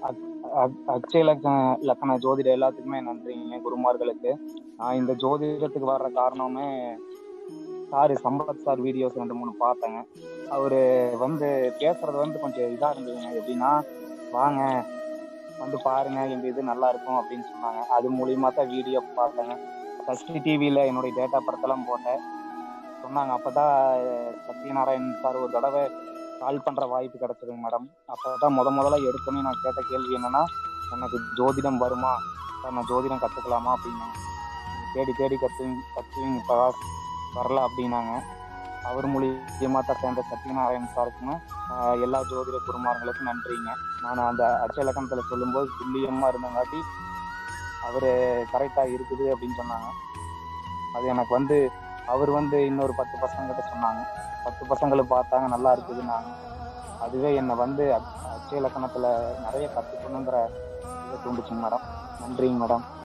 அக் அக் அட்சய லக்கண லக்கண ஜோதிட எல்லாத்துக்குமே நன்றிங்க குருமார்களுக்கு. நான் இந்த ஜோதிடத்துக்கு வர்ற காரணமே சாரு சம்பத் சார் வீடியோஸ் 2, 3 பார்த்தேங்க. அவரு வந்து பேசுறது வந்து கொஞ்சம் இதா இருந்ததுங்க. எப்படின்னா, "வாங்க, வந்து பாருங்க, எங்க இது நல்லாருக்கும்" அப்படின்னு சொன்னாங்க. அது மூலியமா தான் வீடியோ பார்த்தேங்க. சஷ்டி டிவில என்னுடைய டேட் ஆஃப் பர்த்லாம் போட்டேன். சொன்னாங்க. அப்பதான் சத்யநாராயண் சார் ஒரு தடவ கால் பண்ற வாய்ப்பு கிடைச்சதுங்க மேடம். அப்பதான் மொத மொதல்ல எடுத்தோனே நான் கேட்ட கேள்வி என்னன்னா, "எனக்கு ஜோதிடம் வருமா? சார் நான் ஜோதிடம் கத்துக்கலாமா?" அப்படின்னாங்க. "தேடி தேடி கத்துவீங் கத்துவீங்க இப்ப வரல" அப்படின்னாங்க. அவர் மூலியமா தான் சேர்ந்த சத்யநாராயண் சாருக்குமே அ எல்லா ஜோதிட குருமார்களுக்கும் நன்றிங்க. நான் அந்த அட்சய லக்கணத்துல சொல்லும்போது துல்லியமா இருந்தங்காட்டி, அவரு கரெக்ட்டா இருக்குது அப்படின்னு சொன்னாங்க. அது எனக்கு வந்து அவரு வந்து இன்னொரு 10 பசங்ககிட்ட சொன்னாங்க. 10 பசங்களும் பார்த்தாங்க, நல்லா இருக்குதுன்னாங்க. அதுவே என்ன வந்து அட் அட்சய லக்கணத்துல நெறைய கத்துக்கணுங்கிற இத தூண்டுச்சுங்க மேடம். நன்றிங்க மேடம்.